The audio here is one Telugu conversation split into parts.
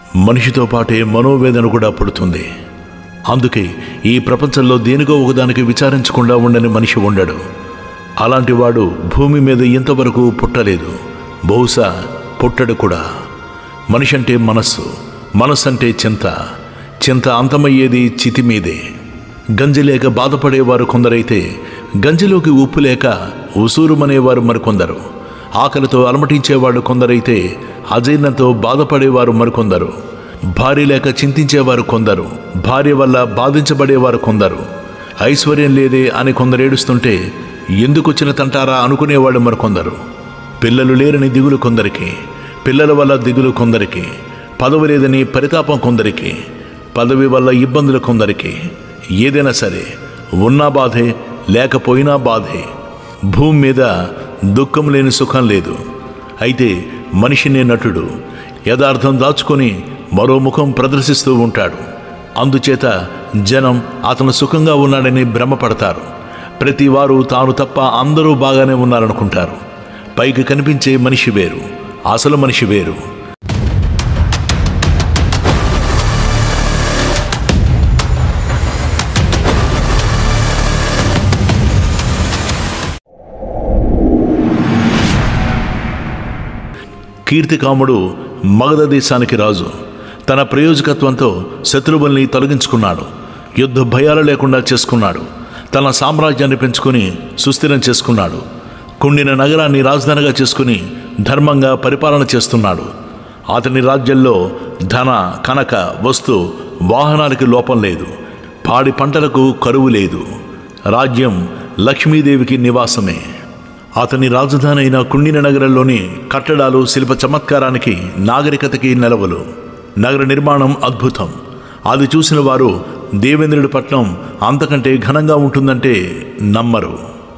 మనిషితో పాటే మనోవేదన కూడా పుడుతుంది అందుకే ఈ ప్రపంచంలో దేనికో ఒకదానికి విచారించకుండా ఉండని మనిషి ఉండడు అలాంటి వాడు భూమి మీద ఇంతవరకు పుట్టలేదు బహుశా పుట్టడు కూడా మనిషి అంటే మనస్సు మనస్సు అంటే చింత చింత అంతమయ్యేది చితి మీదే గంజి లేక బాధపడేవారు కొందరైతే గంజిలోకి ఉప్పు లేక ఉసూరుమనేవారు మరికొందరు ఆకలితో అలమటించేవాడు కొందరైతే అజీర్ణంతో బాధపడేవారు మరికొందరు భార్య లేక చింతించేవారు కొందరు భార్య వల్ల బాధించబడేవారు కొందరు ఐశ్వర్యం లేదే అని కొందరు ఏడుస్తుంటే ఎందుకు వచ్చిన తంటారా అనుకునేవాడు మరికొందరు పిల్లలు లేరని దిగులు కొందరికి పిల్లల వల్ల దిగులు కొందరికి పదవి లేదని పరితాపం కొందరికి పదవి వల్ల ఇబ్బందులు కొందరికి ఏదైనా సరే ఉన్నా బాధే లేకపోయినా బాధే భూమి మీద దుఃఖం లేని సుఖం లేదు అయితే మనిషినే నటుడు యథార్థం దాచుకొని మరో ముఖం ప్రదర్శిస్తూ ఉంటాడు అందుచేత జనం అతను సుఖంగా ఉన్నాడని భ్రమపడతారు ప్రతి వారు తాను తప్ప అందరూ బాగానే ఉన్నారనుకుంటారు పైకి కనిపించే మనిషి వేరు అసలు మనిషి వేరు కీర్తికాముడు మగధ దేశానికి రాజు తన ప్రయోజకత్వంతో శత్రువుల్ని తొలగించుకున్నాడు యుద్ధ భయాలు లేకుండా చేసుకున్నాడు తన సామ్రాజ్యాన్ని పెంచుకుని సుస్థిరం చేసుకున్నాడు కుండిన నగరాన్ని రాజధానిగా చేసుకుని ధర్మంగా పరిపాలన చేస్తున్నాడు అతని రాజ్యంలో ధన కనక వస్తు వాహనాలకి లోపం లేదు పాడి పంటలకు కరువు లేదు రాజ్యం లక్ష్మీదేవికి నివాసమే అతని రాజధాని అయిన కుండిన నగరంలోని కట్టడాలు శిల్ప చమత్కారానికి నాగరికతకి నెలవులు నగర నిర్మాణం అద్భుతం అది చూసిన వారు దేవేంద్రుడి పట్నం అంతకంటే ఘనంగా ఉంటుందంటే నమ్మరు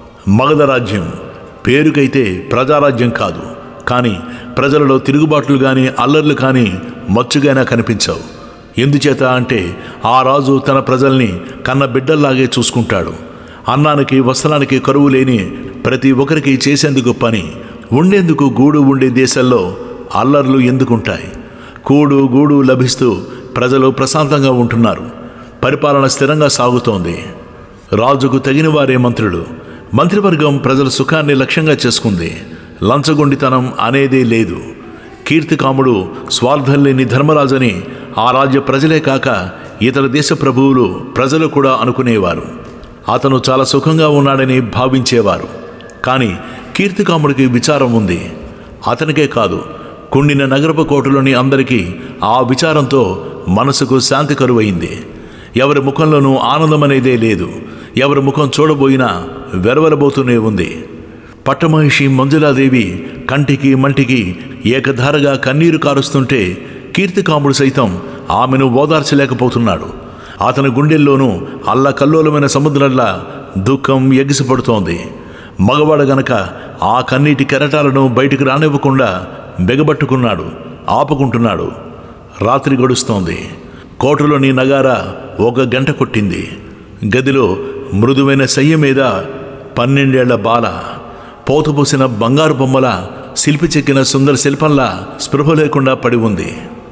మగధ రాజ్యం పేరుకైతే ప్రజారాజ్యం కాదు కానీ ప్రజలలో తిరుగుబాట్లు కానీ అల్లర్లు కానీ మచ్చుగైనా కనిపించవు ఎందుచేత అంటే ఆ రాజు తన ప్రజల్ని కన్న బిడ్డల్లాగే చూసుకుంటాడు అన్నానికి వస్త్రానికి కరువు లేని ప్రతి ఒక్కరికి చేసేందుకు పని ఉండేందుకు గూడు ఉండే దేశాల్లో అల్లర్లు ఎందుకుంటాయి కూడు గూడు లభిస్తూ ప్రజలు ప్రశాంతంగా ఉంటున్నారు పరిపాలన స్థిరంగా సాగుతోంది రాజుకు తగిన వారే మంత్రులు మంత్రివర్గం ప్రజల సుఖాన్ని లక్ష్యంగా చేసుకుంది లంచగొండితనం అనేదే లేదు కీర్తికాముడు స్వార్థం లేని ధర్మరాజని ఆ రాజ్య ప్రజలే కాక ఇతర దేశ ప్రభువులు ప్రజలు కూడా అనుకునేవారు అతను చాలా సుఖంగా ఉన్నాడని భావించేవారు కానీ కీర్తికాముడికి విచారం ఉంది అతనికే కాదు కుండిన నగరపు కోటలోని అందరికీ ఆ విచారంతో మనసుకు శాంతి కరువైంది ఎవరి ముఖంలోనూ ఆనందం అనేదే లేదు ఎవరి ముఖం చూడబోయినా వెరవరబోతూనే ఉంది పట్టమహిషి మంజులాదేవి కంటికి మంటికి ఏకధారగా కన్నీరు కారుస్తుంటే కీర్తికాముడు సైతం ఆమెను ఓదార్చలేకపోతున్నాడు అతని గుండెల్లోనూ అల్లకల్లోలమైన సముద్రంలా దుఃఖం ఎగిసిపడుతోంది మగవాడు గనక ఆ కన్నీటి కెరటాలను బయటికి రానివ్వకుండా బెగబట్టుకున్నాడు ఆపుకుంటున్నాడు రాత్రి గడుస్తోంది కోటలోని నగార ఒక గంట కొట్టింది గదిలో మృదువైన శయ్య మీద పన్నెండేళ్ల బాల పోతుపోసిన బంగారు బొమ్మల శిల్పి చెక్కిన సుందర శిల్పంలా స్పృహ లేకుండా పడి ఉంది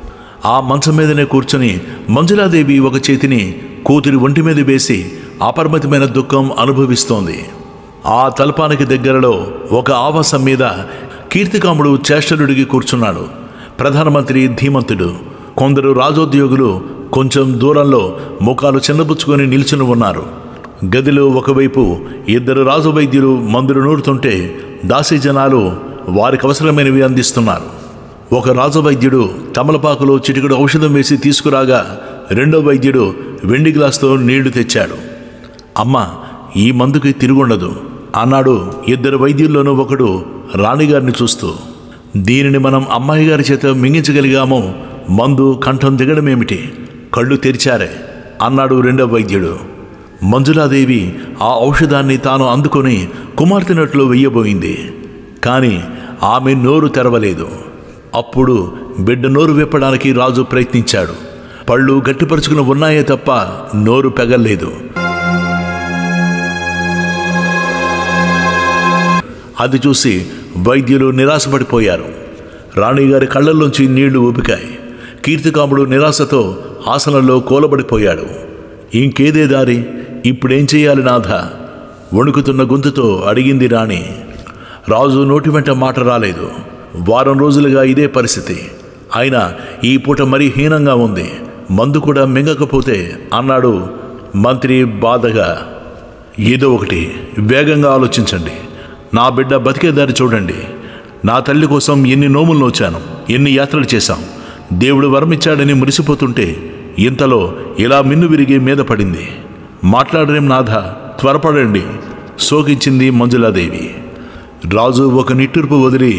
ఆ మంచం మీదనే కూర్చొని మంజులాదేవి ఒక చేతిని కూతురి ఒంటి మీద వేసి అపరిమితమైన దుఃఖం అనుభవిస్తోంది ఆ తల్పానికి దగ్గరలో ఒక ఆవాసం మీద కీర్తికాముడు చేష్టలుడిగి కూర్చున్నాడు ప్రధానమంత్రి ధీమంతుడు కొందరు రాజోద్యోగులు కొంచెం దూరంలో ముఖాలు చిన్నబుచ్చుకొని నిల్చుని ఉన్నారు గదిలో ఒకవైపు ఇద్దరు రాజు వైద్యులు మందులు నూరుతుంటే దాసీ జనాలు వారికి అవసరమైనవి అందిస్తున్నారు ఒక రాజు వైద్యుడు తమలపాకులో చిటికడు ఔషధం వేసి తీసుకురాగా రెండో వైద్యుడు వెండి గ్లాస్తో నీళ్లు తెచ్చాడు అమ్మ ఈ మందుకి తిరుగుండదు అన్నాడు ఇద్దరు వైద్యుల్లోనూ ఒకడు రాణిగారిని చూస్తూ దీనిని మనం అమ్మాయి గారి చేత మింగించగలిగామో మందు కంఠం దిగడమేమిటి కళ్ళు తెరిచారే అన్నాడు రెండో వైద్యుడు మంజులాదేవి ఆ ఔషధాన్ని తాను అందుకొని కుమార్తెనట్లు వెయ్యబోయింది కానీ ఆమె నోరు తెరవలేదు అప్పుడు బిడ్డ నోరు విప్పడానికి రాజు ప్రయత్నించాడు పళ్ళు గట్టిపరుచుకుని ఉన్నాయే తప్ప నోరు పెగల్లేదు అది చూసి వైద్యులు నిరాశపడిపోయారు రాణిగారి కళ్ళల్లోంచి నీళ్లు ఊపికాయి కీర్తికాముడు నిరాశతో ఆసనంలో కూలబడిపోయాడు ఇంకేదే దారి ఇప్పుడేం చేయాలి నాథ వణుకుతున్న గొంతుతో అడిగింది రాణి రాజు నోటి వెంట మాట రాలేదు వారం రోజులుగా ఇదే పరిస్థితి అయినా ఈ పూట మరీ హీనంగా ఉంది మందు కూడా మింగకపోతే అన్నాడు మంత్రి బాధగా ఏదో ఒకటి వేగంగా ఆలోచించండి నా బిడ్డ బతికే దారి చూడండి నా తల్లి కోసం ఎన్ని నోములు నోచాను ఎన్ని యాత్రలు చేశాం దేవుడు వరమిచ్చాడని మురిసిపోతుంటే ఇంతలో ఇలా మిన్ను విరిగి మీద పడింది మాట్లాడరేం నాథ త్వరపడండి శోకించింది మంజులాదేవి రాజు ఒక నిట్టూర్పు వదిలి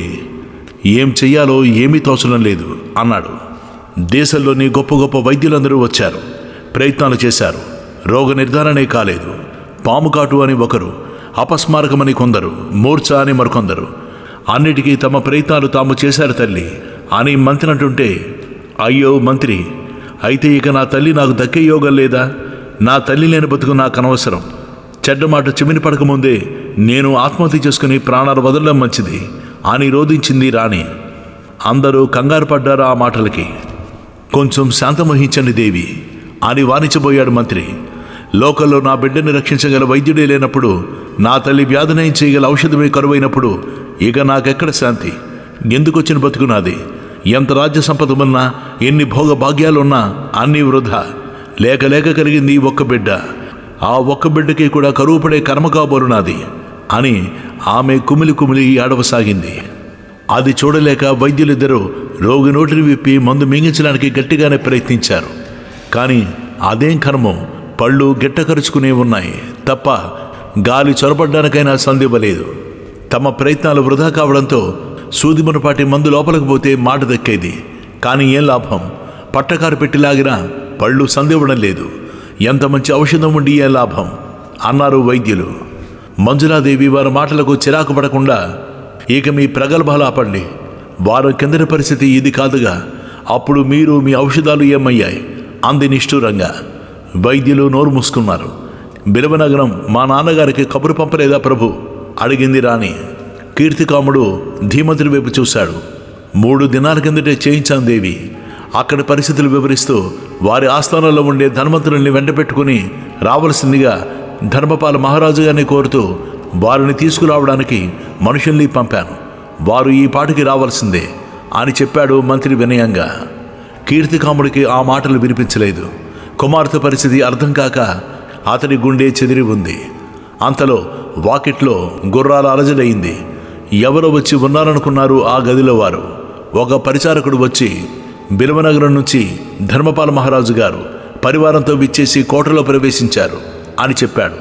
ఏం చెయ్యాలో ఏమీ తోచడం లేదు అన్నాడు దేశంలోని గొప్ప గొప్ప వైద్యులందరూ వచ్చారు ప్రయత్నాలు చేశారు రోగ నిర్ధారణే కాలేదు పాము కాటు అని ఒకరు అపస్మారకమని కొందరు మూర్ఛ అని మరికొందరు అన్నిటికీ తమ ప్రయత్నాలు తాము చేశారు తల్లి అని మంత్రి అంటుంటే అయ్యో మంత్రి అయితే ఇక నా తల్లి నాకు దక్కే యోగం లేదా నా తల్లి లేని బతుకు నాకు అనవసరం చెడ్డ మాట చిమిని పడకముందే నేను ఆత్మహత్య చేసుకుని ప్రాణాలు వదలడం మంచిది అని రోధించింది రాణి అందరూ కంగారు పడ్డారు ఆ మాటలకి కొంచెం శాంతం వహించండి దేవి అని వారించబోయాడు మంత్రి లోకల్లో నా బిడ్డని రక్షించగల వైద్యుడే లేనప్పుడు నా తల్లి వ్యాధినయం చేయగల ఔషధమే కరువైనప్పుడు ఇక నాకెక్కడ శాంతి ఎందుకు వచ్చిన బతుకు నాది ఎంత రాజ్య సంపద ఉన్నా ఎన్ని భోగ భాగ్యాలున్నా అన్నీ వృధా లేక లేక కలిగింది ఈ ఒక్క బిడ్డ ఆ ఒక్క బిడ్డకి కూడా కరువు పడే కర్మ కాబోలు నాది అని ఆమె కుమిలి కుమిలి ఆడవసాగింది అది చూడలేక వైద్యులిద్దరూ రోగి నోటిని విప్పి మందు మింగించడానికి గట్టిగానే ప్రయత్నించారు కానీ అదేం కర్మం పళ్ళు గిట్టకరుచుకునే ఉన్నాయి తప్ప గాలి చొరబడ్డానికైనా సందివ్వలేదు తమ ప్రయత్నాలు వృధా కావడంతో సూదిమునపాటి మందు లోపలికి పోతే మాట దక్కేది కానీ ఏం లాభం పట్టకారు పెట్టి లాగినా పళ్ళు సందివ్వడం లేదు ఎంత మంచి ఔషధం ఉండి ఏం లాభం అన్నారు వైద్యులు మంజులాదేవి వారి మాటలకు చిరాకు పడకుండా ఇక మీ ప్రగల్భాలు ఆపండి వారం కిందటి పరిస్థితి ఇది కాదుగా అప్పుడు మీరు మీ ఔషధాలు ఏమయ్యాయి అంది నిష్ఠూరంగా వైద్యులు నోరు మూసుకున్నారు బిలవనగరం మా నాన్నగారికి కబురు పంపలేదా ప్రభు అడిగింది రాణి కీర్తికాముడు ధీమంతుడి వైపు చూశాడు మూడు దినాల కిందటే చేయించాను దేవి అక్కడి పరిస్థితులు వివరిస్తూ వారి ఆస్థానంలో ఉండే ధనవంతుల్ని వెంట పెట్టుకుని రావలసిందిగా ధర్మపాల మహారాజు గారిని కోరుతూ వారిని తీసుకురావడానికి మనుషుల్ని పంపాను వారు ఈ పాటికి రావాల్సిందే అని చెప్పాడు మంత్రి వినయంగా కీర్తికాముడికి ఆ మాటలు వినిపించలేదు కుమార్తె పరిస్థితి అర్థం కాక అతని గుండె చెదిరి ఉంది అంతలో వాకిట్లో గుర్రాల అలజడయింది ఎవరో వచ్చి ఉన్నారనుకున్నారు ఆ గదిలో వారు ఒక పరిచారకుడు వచ్చి బిలవనగరం నుంచి ధర్మపాల మహారాజు గారు పరివారంతో విచ్చేసి కోటలో ప్రవేశించారు అని చెప్పాడు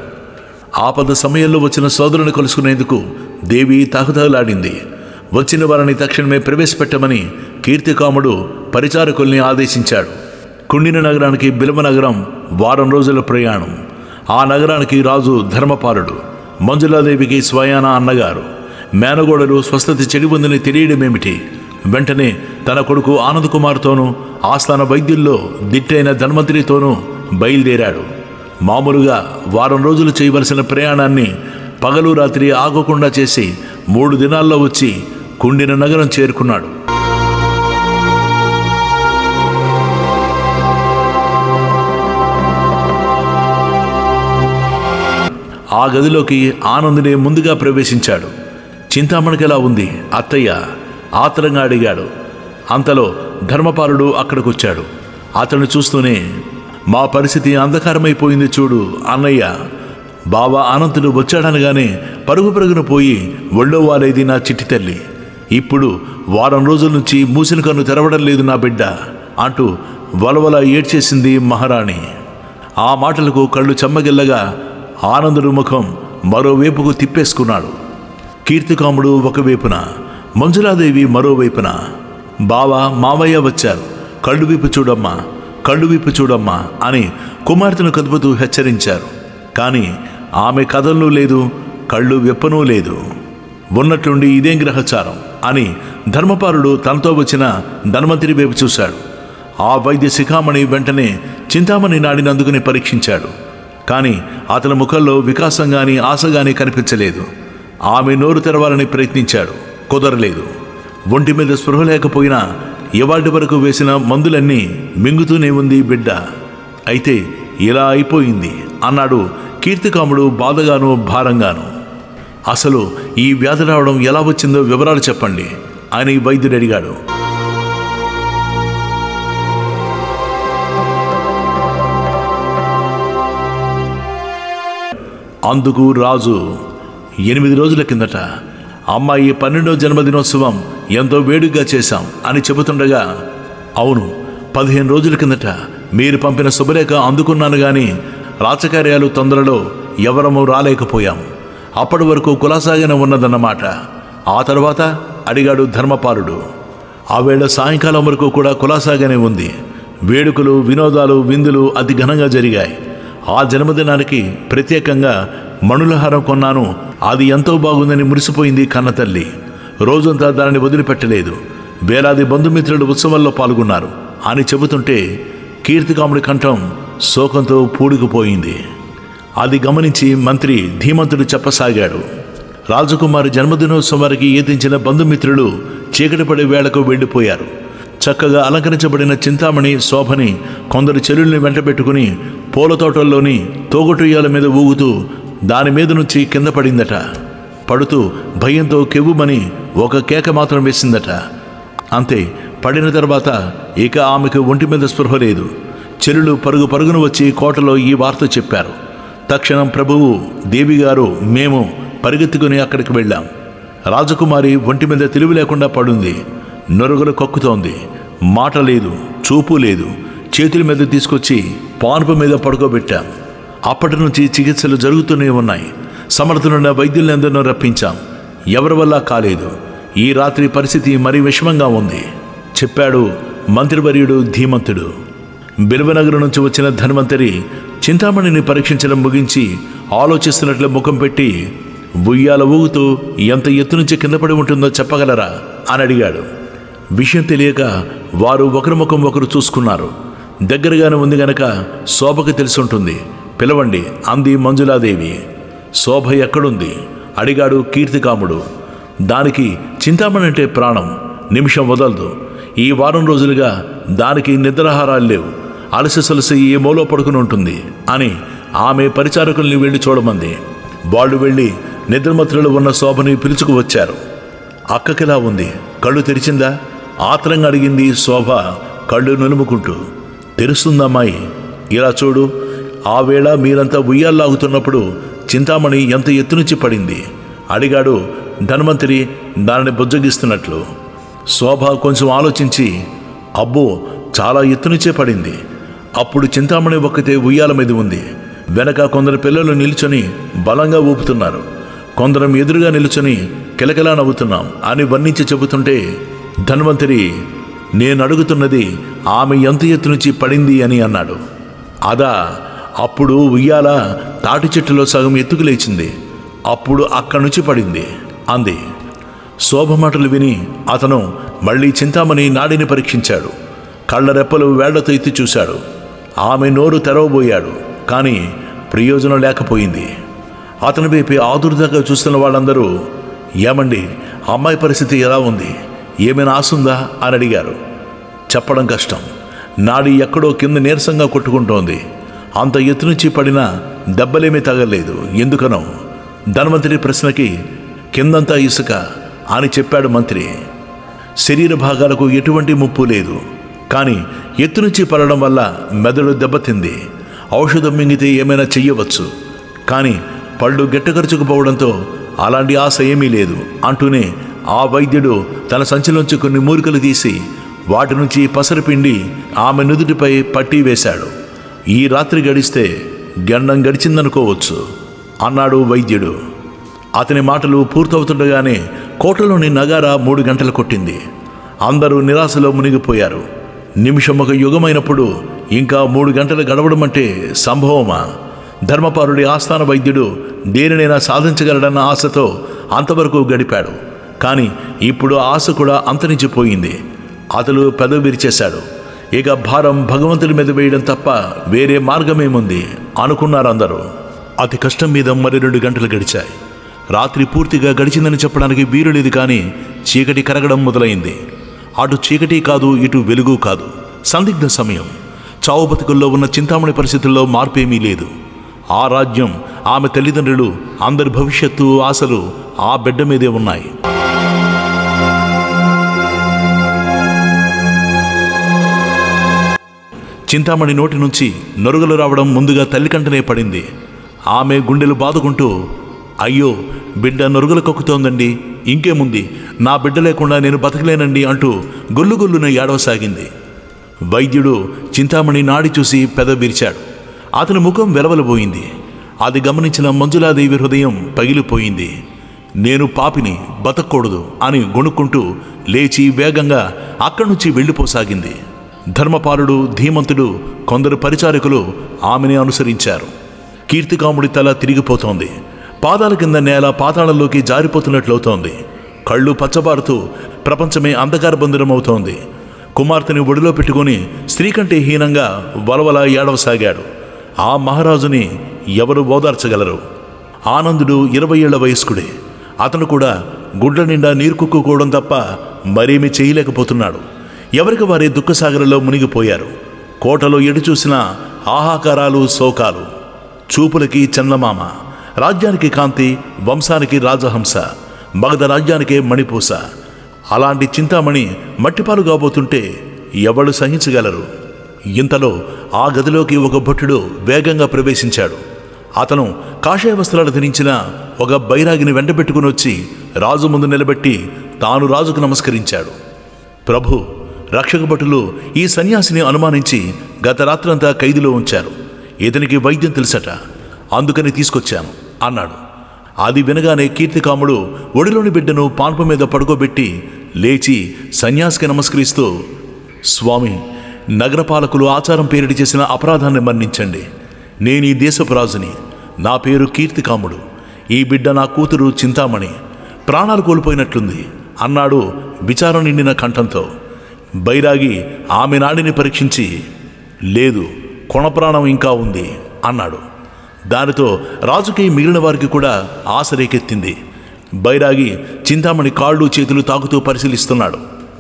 ఆపద సమయంలో వచ్చిన సోదరుని కలుసుకునేందుకు దేవి తహతహలాడింది వచ్చిన వారిని తక్షణమే ప్రవేశపెట్టమని కీర్తికాముడు పరిచారకుల్ని ఆదేశించాడు కుండిన నగరానికి బిలవ నగరం వారం రోజుల ప్రయాణం ఆ నగరానికి రాజు ధర్మపాలుడు మంజులాదేవికి స్వయాన అన్నగారు మేనగోడలు స్వస్థత చెడి ఉందని తెలియడమేమిటి వెంటనే తన కొడుకు ఆనంద్ కుమార్తోనూ ఆస్థాన వైద్యుల్లో దిట్టైన ధన్వంతరితోనూ బయలుదేరాడు మామూలుగా వారం రోజులు చేయవలసిన ప్రయాణాన్ని పగలు రాత్రి ఆగకుండా చేసి మూడు దినాల్లో వచ్చి కుండిన నగరం చేరుకున్నాడు ఆ గదిలోకి ఆనందునే ముందుగా ప్రవేశించాడు చింతామణికి ఎలా ఉంది అత్తయ్య ఆతరంగా అడిగాడు అంతలో ధర్మపాలుడు అక్కడికొచ్చాడు అతను చూస్తూనే మా పరిస్థితి అంధకారమైపోయింది చూడు అన్నయ్య బాబా అనంతుడు వచ్చాడనగానే పరుగు పరుగున పోయి ఒళ్ళో వాలేది నా చిట్టి తల్లి ఇప్పుడు వారం రోజుల నుంచి మూసిన కన్ను తెరవడం లేదు నా బిడ్డ అంటూ వలవల ఏడ్చేసింది మహారాణి ఆ మాటలకు కళ్ళు చెమ్మగిల్లగా ఆనందుడు ముఖం మరోవైపుకు తిప్పేసుకున్నాడు కీర్తికాముడు ఒకవైపున మంజులాదేవి మరోవైపున బావ మావయ్య వచ్చారు కళ్ళు విప్పు చూడమ్మా కళ్ళు విప్పు చూడమ్మా అని కుమార్తెను కదుపుతూ హెచ్చరించారు కానీ ఆమె కథలు లేదు కళ్ళు విప్పనూ లేదు ఉన్నట్లుండి ఇదేం గ్రహచారం అని ధర్మపాలుడు తనతో వచ్చిన ధన్వంతరి వైపు చూశాడు ఆ వైద్య శిఖామణి వెంటనే చింతామణి నాడినందుకుని పరీక్షించాడు కానీ అతని ముఖంలో వికాసం గాని ఆశ గాని కనిపించలేదు ఆమె నోరు తెరవాలని ప్రయత్నించాడు కుదరలేదు ఒంటి మీద స్పృహ లేకపోయినా ఇవాటి వరకు వేసిన మందులన్నీ మింగుతూనే ఉంది బిడ్డ అయితే ఇలా అయిపోయింది అన్నాడు కీర్తికాముడు బాధగాను భారంగాను అసలు ఈ వ్యాధి రావడం ఎలా వచ్చిందో వివరాలు చెప్పండి అని వైద్యుడు అడిగాడు అందుకు రాజు ఎనిమిది రోజుల కిందట అమ్మాయి పన్నెండో జన్మదినోత్సవం ఎంతో వేడుగ్గా చేశాం అని చెబుతుండగా అవును పదిహేను రోజుల కిందట మీరు పంపిన శుభలేఖ అందుకున్నాను గాని రాచకార్యాలు తొందరలో ఎవరము రాలేకపోయాం అప్పటి వరకు కులాసాగానే ఉన్నదన్నమాట ఆ తర్వాత అడిగాడు ధర్మపాలుడు ఆ వేళ సాయంకాలం వరకు కూడా కులాసాగానే ఉంది వేడుకలు వినోదాలు విందులు అతి ఘనంగా జరిగాయి ఆ జన్మదినానికి ప్రత్యేకంగా మణులహారం కొన్నాను అది ఎంతో బాగుందని మురిసిపోయింది కన్నతల్లి రోజంతా దానిని వదిలిపెట్టలేదు వేలాది బంధుమిత్రులు ఉత్సవాల్లో పాల్గొన్నారు అని చెబుతుంటే కీర్తికాముడి కంఠం శోకంతో పూడుకుపోయింది అది గమనించి మంత్రి ధీమంతుడు చెప్పసాగాడు రాజకుమారి జన్మదినోత్సవానికి ఏతించిన బంధుమిత్రులు చీకటి పడే వేళకు వెళ్ళిపోయారు చక్కగా అలంకరించబడిన చింతామణి శోభని కొందరు చెల్లుల్ని వెంటబెట్టుకుని పూల తోటల్లోని తోగొట్టుయ్యాల మీద ఊగుతూ దాని మీద నుంచి కింద పడిందట పడుతూ భయంతో కెవ్వుమని ఒక కేక మాత్రం వేసిందట అంతే పడిన తర్వాత ఇక ఆమెకు ఒంటి మీద స్పృహ లేదు చెల్లులు పరుగు పరుగున వచ్చి కోటలో ఈ వార్త చెప్పారు తక్షణం ప్రభువు దేవిగారు మేము పరిగెత్తుకుని అక్కడికి వెళ్ళాం రాజకుమారి ఒంటి మీద తెలివి లేకుండా పడుంది నొరుగులు కక్కుతోంది మాట లేదు చూపు లేదు చేతుల మీద తీసుకొచ్చి పానుపు మీద పడుకోబెట్టాం అప్పటి నుంచి చికిత్సలు జరుగుతూనే ఉన్నాయి సమర్థనున్న వైద్యులందరినూ రప్పించాం ఎవరి వల్ల కాలేదు ఈ రాత్రి పరిస్థితి మరీ విషమంగా ఉంది చెప్పాడు మంత్రివర్యుడు ధీమంతుడు బిల్వనగరం నుంచి వచ్చిన ధన్వంతరి చింతామణిని పరీక్షించడం ముగించి ఆలోచిస్తున్నట్లు ముఖం పెట్టి ఉయ్యాల ఊగుతూ ఎంత ఎత్తు నుంచి కింద పడి ఉంటుందో చెప్పగలరా అని అడిగాడు విషయం తెలియక వారు ఒకరి ముఖం ఒకరు చూసుకున్నారు దగ్గరగానే ఉంది గనక శోభకు తెలుసుంటుంది పిలవండి అంది మంజులాదేవి శోభ ఎక్కడుంది అడిగాడు కీర్తికాముడు దానికి చింతామణి అంటే ప్రాణం నిమిషం వదలదు ఈ వారం రోజులుగా దానికి నిద్రాహారాలు లేవు అలసి సలసి ఏ మూలో పడుకుని ఉంటుంది అని ఆమె పరిచారకుల్ని వెళ్ళి చూడమంది వాళ్ళు వెళ్ళి నిద్రమత్రులు ఉన్న శోభని పిలుచుకు వచ్చారు అక్కకిలా ఉంది కళ్ళు తెరిచిందా ఆత్రంగా అడిగింది శోభ కళ్ళు నులుముకుంటూ తెరుస్తుందమ్మాయి ఇలా చూడు ఆ వేళ మీరంతా ఉయ్యాల్లాగుతున్నప్పుడు చింతామణి ఎంత ఎత్తు నుంచి పడింది అడిగాడు ధన్వంతరి దానిని బుజ్జగిస్తున్నట్లు శోభ కొంచెం ఆలోచించి అబ్బో చాలా ఎత్తు నుంచే పడింది అప్పుడు చింతామణి ఒక్కతే ఉయ్యాల మీద ఉంది వెనక కొందరు పిల్లలు నిల్చొని బలంగా ఊపుతున్నారు కొందరం ఎదురుగా నిల్చొని కిలకిలా నవ్వుతున్నాం అని వర్ణించి చెబుతుంటే ధన్వంతరి నేను అడుగుతున్నది ఆమె ఎంత ఎత్తు నుంచి పడింది అని అన్నాడు అదా అప్పుడు ఉయ్యాల తాటి చెట్టులో సగం ఎత్తుకు లేచింది అప్పుడు అక్కడి నుంచి పడింది అంది శోభ మాటలు విని అతను మళ్ళీ చింతామణి నాడిని పరీక్షించాడు కళ్ళ రెప్పలు వేళ్లతో ఎత్తి చూశాడు ఆమె నోరు తెరవబోయాడు కానీ ప్రయోజనం లేకపోయింది అతని వైపు ఆదుర్దాగా చూస్తున్న వాళ్ళందరూ ఏమండి అమ్మాయి పరిస్థితి ఎలా ఉంది ఏమైనా ఆసుందా అని అడిగారు చెప్పడం కష్టం నాడి ఎక్కడో కింద నీరసంగా కొట్టుకుంటోంది అంత ఎత్తు నుంచి పడినా దెబ్బలేమీ తగలేదు ఎందుకనో ధన్వంతరి ప్రశ్నకి కిందంతా ఇసుక అని చెప్పాడు మంత్రి శరీర భాగాలకు ఎటువంటి ముప్పు లేదు కానీ ఎత్తు నుంచి పడడం వల్ల మెదడు దెబ్బతింది ఔషధం మింగితే ఏమైనా చెయ్యవచ్చు కానీ పళ్ళు గెట్టకరుచుకుపోవడంతో అలాంటి ఆశ ఏమీ లేదు అంటూనే ఆ వైద్యుడు తన సంచిలోంచి కొన్ని మూలికలు తీసి వాటి నుంచి పసరు పిండి ఆమె నుదుటిపై పట్టీ వేశాడు ఈ రాత్రి గడిస్తే గండం గడిచిందనుకోవచ్చు అన్నాడు వైద్యుడు అతని మాటలు పూర్తవుతుండగానే కోటలోని నగారా మూడు గంటలు కొట్టింది అందరూ నిరాశలో మునిగిపోయారు నిమిషం ఒక యుగమైనప్పుడు ఇంకా మూడు గంటలు గడవడం అంటే సంభవమా ధర్మపారుడి ఆస్థాన వైద్యుడు దేనినైనా సాధించగలడన్న ఆశతో అంతవరకు గడిపాడు కానీ ఇప్పుడు ఆశ కూడా అంతరించిపోయింది అతడు పెదవి విరిచేశాడు ఇక భారం భగవంతుడి మీద వేయడం తప్ప వేరే మార్గమేముంది అనుకున్నారు అందరూ అతి కష్టం మీద మరి రెండు గంటలు గడిచాయి రాత్రి పూర్తిగా గడిచిందని చెప్పడానికి వీలు లేదు కానీ చీకటి కరగడం మొదలైంది అటు చీకటి కాదు ఇటు వెలుగు కాదు సందిగ్ధ సమయం చావు బతుకుల్లో ఉన్న చింతామణి పరిస్థితుల్లో మార్పేమీ లేదు ఆ రాజ్యం ఆమె తల్లిదండ్రులు అందరి భవిష్యత్తు ఆశలు ఆ బిడ్డ మీదే ఉన్నాయి చింతామణి నోటి నుంచి నొరుగులు రావడం ముందుగా తల్లి కంటనే పడింది ఆమె గుండెలు బాదుకుంటూ అయ్యో బిడ్డ నొరుగులు కక్కుతోందండి ఇంకేముంది నా బిడ్డ లేకుండా నేను బతకలేనండి అంటూ గొల్లు గొల్లున ఏడవసాగింది వైద్యుడు చింతామణి నాడి చూసి పెద విరిచాడు అతని ముఖం వెలవలబోయింది అది గమనించిన మంజులాదేవి హృదయం పగిలిపోయింది నేను పాపిని బతకూడదు అని గొణుక్కుంటూ లేచి వేగంగా అక్కడి నుంచి వెళ్ళిపోసాగింది ధర్మపాలుడు ధీమంతుడు కొందరు పరిచారకులు ఆమెని అనుసరించారు కీర్తికాముడి తల తిరిగిపోతోంది పాదాల కింద నేల పాతాళంలోకి జారిపోతున్నట్లవుతోంది కళ్ళు పచ్చబారుతూ ప్రపంచమే అంధకార బంధురమవుతోంది కుమార్తెని ఒడిలో పెట్టుకుని స్త్రీ కంటే హీనంగా వలవల ఏడవసాగాడు ఆ మహారాజుని ఎవరు ఓదార్చగలరు ఆనందుడు ఇరవై ఏళ్ల వయస్కుడే అతను కూడా గుడ్ల నిండా నీరు కుక్కుకోవడం తప్ప మరేమీ చేయలేకపోతున్నాడు ఎవరికి వారి దుఃఖసాగరంలో మునిగిపోయారు కోటలో ఎటు చూసినా ఆహాకారాలు శోకాలు చూపులకి చందమామ రాజ్యానికి కాంతి వంశానికి రాజహంస మగధ రాజ్యానికే మణిపూస అలాంటి చింతామణి మట్టిపాలు కాబోతుంటే ఎవడు సహించగలరు ఇంతలో ఆ గదిలోకి ఒక భట్టుడు వేగంగా ప్రవేశించాడు అతను కాషాయ వస్త్రాలు ధరించిన ఒక బైరాగిని వెంటబెట్టుకుని వచ్చి రాజు ముందు నిలబెట్టి తాను రాజుకు నమస్కరించాడు ప్రభు రక్షక భటులు ఈ సన్యాసిని అనుమానించి గత రాత్రంతా ఖైదులో ఉంచారు ఇతనికి వైద్యం తెలుసట అందుకని తీసుకొచ్చాను అన్నాడు అది వినగానే కీర్తికాముడు ఒడిలోని బిడ్డను పాన్పు మీద పడుకోబెట్టి లేచి సన్యాసికి నమస్కరిస్తూ స్వామి నగరపాలకులు ఆచారం పేరిటి చేసిన అపరాధాన్ని మన్నించండి నేను ఈ దేశపు రాజుని నా పేరు కీర్తికాముడు ఈ బిడ్డ నా కూతురు చింతామణి ప్రాణాలు కోల్పోయినట్లుంది అన్నాడు విచారం నిండిన కంఠంతో బైరాగి ఆమె నాడిని పరీక్షించి లేదు కొణప్రాణం ఇంకా ఉంది అన్నాడు దానితో రాజుకి మిగిలిన వారికి కూడా ఆశ రేకెత్తింది బైరాగి చింతామణి కాళ్ళు చేతులు తాకుతూ పరిశీలిస్తున్నాడు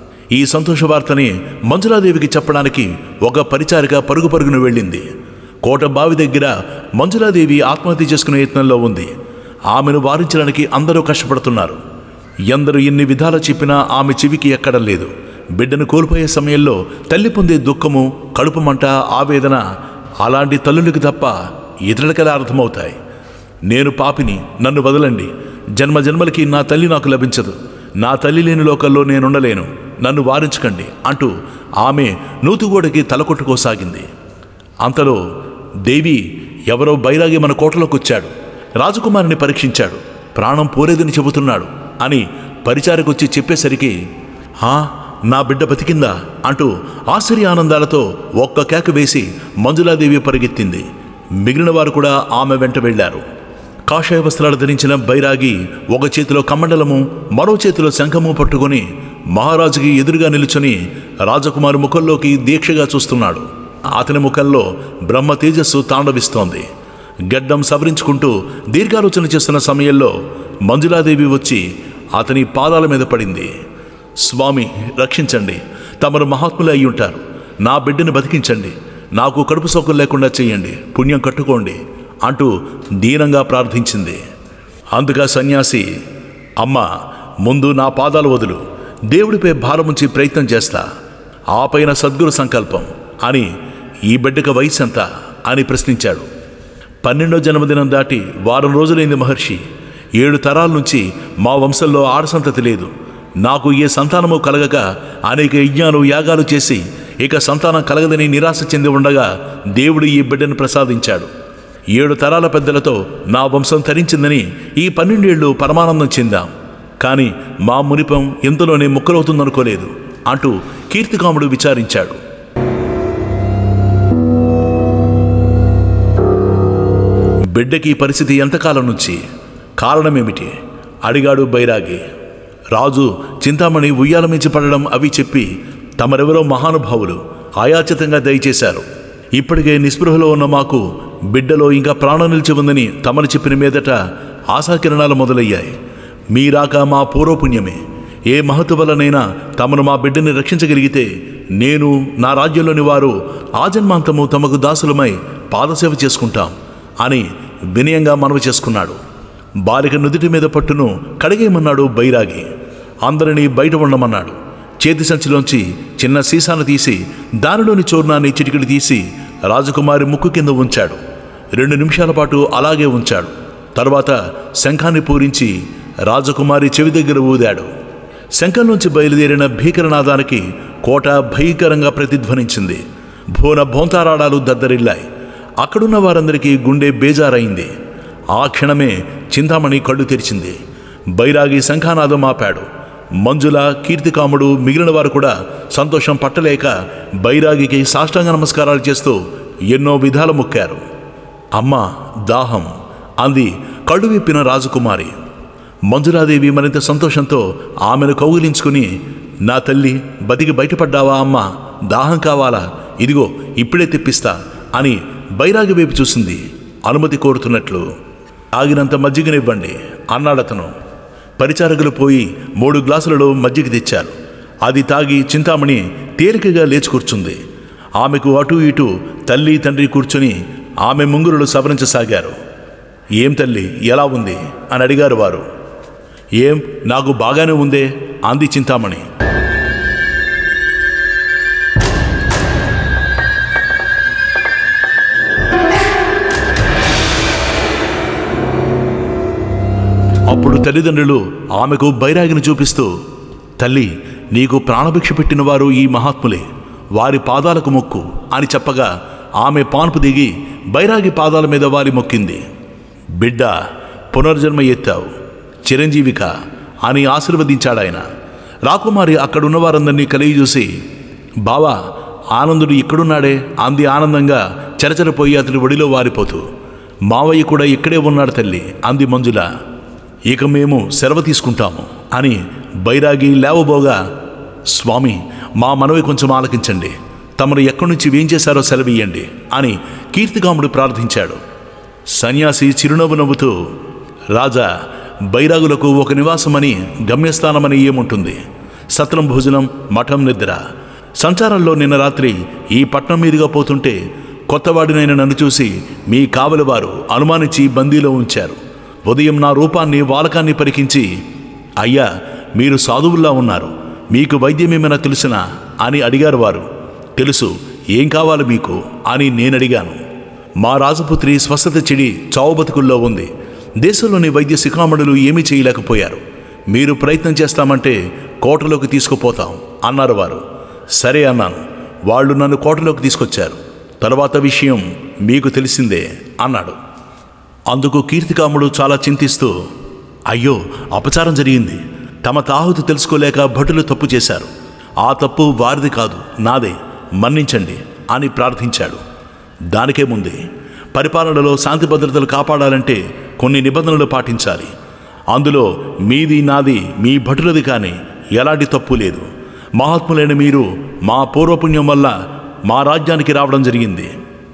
ఈ సంతోష వార్తని మంజులాదేవికి చెప్పడానికి ఒక పరిచారిక పరుగు పరుగున వెళ్ళింది కోట బావి దగ్గర మంజులాదేవి ఆత్మహత్య చేసుకునే యత్నంలో ఉంది ఆమెను వారించడానికి అందరూ కష్టపడుతున్నారు ఎందరు ఎన్ని విధాలు చెప్పినా ఆమె చెవికి ఎక్కడం లేదు బిడ్డను కోల్పోయే సమయంలో తల్లి పొందే దుఃఖము కడుపు మంట ఆవేదన అలాంటి తల్లులకు తప్ప ఇతరులకెలా అర్థమవుతాయి నేను పాపిని నన్ను వదలండి జన్మ జన్మలకి నా తల్లి నాకు లభించదు నా తల్లి లేని లోకల్లో నేనుండలేను నన్ను వారించకండి అంటూ ఆమె నూతుగోడకి తలకొట్టుకోసాగింది అంతలో దేవి ఎవరో బైరాగి మన కోటలోకి వచ్చాడు రాజకుమారిని పరీక్షించాడు ప్రాణం పోలేదని చెబుతున్నాడు అని పరిచారకొచ్చి చెప్పేసరికి "హా, నా బిడ్డ బతికిందా అంటూ ఆశ్చర్య ఆనందాలతో ఒక్క కేక వేసి మంజులాదేవి పరిగెత్తింది మిగిలిన వారు కూడా ఆమె వెంట వెళ్ళారు కాషాయ వస్త్రాలు ధరించిన బైరాగి ఒక చేతిలో కమండలము మరో చేతిలో శంఖము పట్టుకొని మహారాజుకి ఎదురుగా నిలుచొని రాజకుమారి ముఖంలోకి దీక్షగా చూస్తున్నాడు అతని ముఖంలో బ్రహ్మ తేజస్సు తాండవిస్తోంది గడ్డం సవరించుకుంటూ దీర్ఘాలోచన చేస్తున్న సమయంలో మంజులాదేవి వచ్చి అతని పాదాల మీద పడింది స్వామి రక్షించండి తమరు మహాత్ములే అయి ఉంటారు నా బిడ్డని బతికించండి నాకు కడుపు సోకం లేకుండా చేయండి పుణ్యం కట్టుకోండి అంటూ దీనంగా ప్రార్థించింది అందుక సన్యాసి అమ్మ ముందు నా పాదాలు వదులు దేవుడిపై భారముంచి ప్రయత్నం చేస్తా ఆ పైన సద్గురు సంకల్పం అని ఈ బిడ్డక వయసు ఎంత అని ప్రశ్నించాడు పన్నెండో జన్మదినం దాటి వారం రోజులైంది మహర్షి ఏడు తరాల నుంచి మా వంశంలో ఆడసంతతి లేదు నాకు ఏ సంతానము కలగక అనేక యజ్ఞాలు యాగాలు చేసి ఇక సంతానం కలగదని నిరాశ చెంది ఉండగా దేవుడు ఈ బిడ్డను ప్రసాదించాడు ఏడు తరాల పెద్దలతో నా వంశం తరించిందని ఈ పన్నెండేళ్లు పరమానందం చెందాం కానీ మా మునిపం ఎంతలోనే ముక్కలవుతుందనుకోలేదు అంటూ కీర్తికాముడు విచారించాడు బిడ్డకి ఈ పరిస్థితి ఎంతకాలం నుంచి కారణమేమిటి అడిగాడు బైరాగి రాజు చింతామణి ఉయ్యాల మించి పడడం అవి చెప్పి తమరెవరో మహానుభావులు ఆయాచితంగా దయచేశారు ఇప్పటికే నిస్పృహలో ఉన్న మాకు బిడ్డలో ఇంకా ప్రాణం నిలిచి ఉందని తమరు చెప్పిన మీదట ఆశాకిరణాలు మొదలయ్యాయి మీరాక మా పూర్వపుణ్యమే ఏ మహతు వలనైనా తమను మా బిడ్డని రక్షించగలిగితే నేను నా రాజ్యంలోని వారు ఆజన్మాంతము తమకు దాసులమై పాదసేవ చేసుకుంటాం అని వినయంగా మనవి చేసుకున్నాడు బాలిక నుదుటి మీద పట్టును కడిగేయమన్నాడు బైరాగి అందరినీ బయట ఉండమన్నాడు చేతి సంచిలోంచి చిన్న సీసాను తీసి దానిలోని చూర్ణాన్ని చిటికిడి తీసి రాజకుమారి ముక్కు కింద ఉంచాడు రెండు నిమిషాల పాటు అలాగే ఉంచాడు తర్వాత శంఖాన్ని పూరించి రాజకుమారి చెవి దగ్గర ఊదాడు శంఖం నుంచి బయలుదేరిన భీకరనాదానికి కోట భయంకరంగా ప్రతిధ్వనించింది భువన భోంతారాడాలు దద్దరిల్లాయి అక్కడున్న వారందరికీ గుండె బేజారైంది ఆ క్షణమే చింతామణి కళ్ళు తెరిచింది బైరాగి శంఖానాదం ఆపాడు మంజుల కీర్తికాముడు మిగిలిన వారు కూడా సంతోషం పట్టలేక బైరాగికి సాష్టాంగ నమస్కారాలు చేస్తూ ఎన్నో విధాలు మొక్కారు అమ్మ దాహం అంది కళ్ళు విప్పిన రాజకుమారి మంజులాదేవి మరింత సంతోషంతో ఆమెను కౌగిలించుకుని నా తల్లి బతికి బయటపడ్డావా అమ్మ దాహం కావాలా ఇదిగో ఇప్పుడే తెప్పిస్తా అని బైరాగి వైపు చూసింది అనుమతి కోరుతున్నట్లు ఆగినంత మజ్జిగనివ్వండి అన్నాడతను పరిచారకులు పోయి మూడు గ్లాసులలో మజ్జిగ తెచ్చారు అది తాగి చింతామణి తేలికగా లేచి కూర్చుంది ఆమెకు అటు ఇటు తల్లి తండ్రి కూర్చుని ఆమె ముంగురులు సవరించసాగారు ఏం తల్లి ఎలా ఉంది అని అడిగారు వారు ఏం నాకు బాగానే ఉందే అంది చింతామణి అప్పుడు తల్లిదండ్రులు ఆమెకు బైరాగిని చూపిస్తూ తల్లి నీకు ప్రాణభిక్ష పెట్టిన వారు ఈ మహాత్ములే వారి పాదాలకు మొక్కు అని చెప్పగా ఆమె పాన్పు దిగి బైరాగి పాదాల మీద వారి మొక్కింది బిడ్డ పునర్జన్మ ఎత్తావు చిరంజీవిక అని ఆశీర్వదించాడాయన రాకుమారి అక్కడున్న వారందరినీ కలిగి చూసి బావా ఆనందుడు ఇక్కడున్నాడే అంది ఆనందంగా చెరచెరపోయి అతడి ఒడిలో వారిపోతూ మావయ్య కూడా ఇక్కడే ఉన్నాడు తల్లి అంది మంజుల ఇక మేము సెలవు తీసుకుంటాము అని బైరాగి లేవబోగా స్వామి మా మనవి కొంచెం ఆలకించండి తమరు ఎక్కడి నుంచి ఏం చేశారో సెలవియ్యండి అని కీర్తికాముడు ప్రార్థించాడు సన్యాసి చిరునవ్వు నవ్వుతూ రాజా బైరాగులకు ఒక నివాసమని గమ్యస్థానమని ఏముంటుంది సత్రం భోజనం మఠం నిద్ర సంచారంలో నిన్న రాత్రి ఈ పట్నం మీదుగా పోతుంటే కొత్తవాడినైన నన్ను చూసి మీ కావలివారు అనుమానించి బందీలో ఉంచారు ఉదయం నా రూపాన్ని వాలకాన్ని పరికించి అయ్యా మీరు సాధువుల్లా ఉన్నారు మీకు వైద్యమేమైనా తెలుసునా అని అడిగారు వారు తెలుసు ఏం కావాలి మీకు అని నేను అడిగాను మా రాజపుత్రి స్వస్థత చెడి చావు బతుకుల్లో ఉంది దేశంలోని వైద్య శిఖామణులు ఏమీ చేయలేకపోయారు మీరు ప్రయత్నం చేస్తామంటే కోటలోకి తీసుకుపోతాం అన్నారు వారు సరే అన్నాను వాళ్ళు నన్ను కోటలోకి తీసుకొచ్చారు తర్వాత విషయం మీకు తెలిసిందే అన్నాడు అందుకు కీర్తికాముడు చాలా చింతిస్తూ అయ్యో అపచారం జరిగింది తమ తాహుతి తెలుసుకోలేక భటులు తప్పు చేశారు ఆ తప్పు వారిది కాదు నాదే మన్నించండి అని ప్రార్థించాడు దానికేముంది పరిపాలనలో శాంతి భద్రతలు కాపాడాలంటే కొన్ని నిబంధనలు పాటించాలి అందులో మీది నాది మీ భటులది కానీ ఎలాంటి తప్పు లేదు మహాత్ములైన మీరు మా పూర్వపుణ్యం వల్ల మా రాజ్యానికి రావడం జరిగింది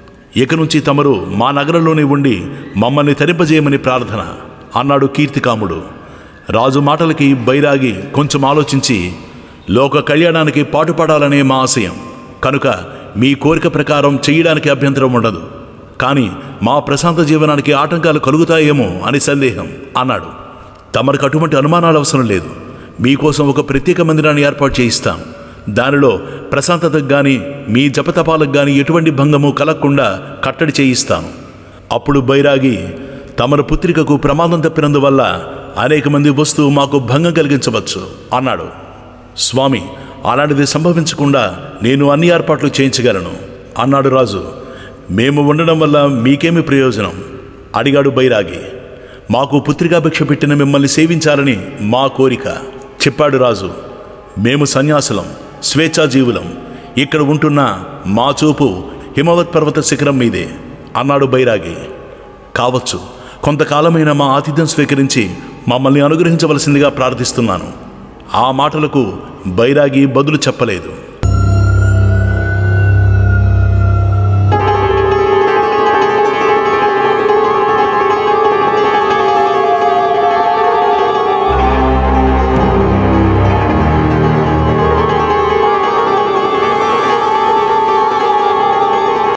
ఇక నుంచి తమరు మా నగరంలోనే ఉండి మమ్మల్ని తరింపజేయమని ప్రార్థన అన్నాడు కీర్తికాముడు రాజు మాటలకి బైరాగి కొంచెం ఆలోచించి లోక కళ్యాణానికి పాటుపడాలనే మా ఆశయం కనుక మీ కోరిక ప్రకారం చేయడానికి అభ్యంతరం ఉండదు కానీ మా ప్రశాంత జీవనానికి ఆటంకాలు కలుగుతాయేమో అని సందేహం అన్నాడు తమరికి అటువంటి అనుమానాలు అవసరం లేదు మీకోసం ఒక ప్రత్యేక మందిరాన్ని ఏర్పాటు చేయిస్తాం దానిలో ప్రశాంతతకు గాని మీ జపతపాలకు గాని ఎటువంటి భంగము కలగకుండా కట్టడి చేయిస్తాను అప్పుడు బైరాగి తమర పుత్రికకు ప్రమాదం తప్పినందువల్ల అనేక మంది వస్తూ మాకు భంగం కలిగించవచ్చు అన్నాడు స్వామి అలాంటిది సంభవించకుండా నేను అన్ని ఏర్పాట్లు చేయించగలను అన్నాడు రాజు మేము ఉండడం వల్ల మీకేమి ప్రయోజనం అడిగాడు బైరాగి మాకు పుత్రికాభిక్ష పెట్టిన మిమ్మల్ని సేవించాలని మా కోరిక చెప్పాడు రాజు మేము సన్యాసులం స్వేచ్ఛాజీవులం ఇక్కడ ఉంటున్న మా చూపు హిమవత్ పర్వత శిఖరం మీదే అన్నాడు బైరాగి కావచ్చు కొంతకాలమైన మా ఆతిథ్యం స్వీకరించి మమ్మల్ని అనుగ్రహించవలసిందిగా ప్రార్థిస్తున్నాను ఆ మాటలకు బైరాగి బదులు చెప్పలేదు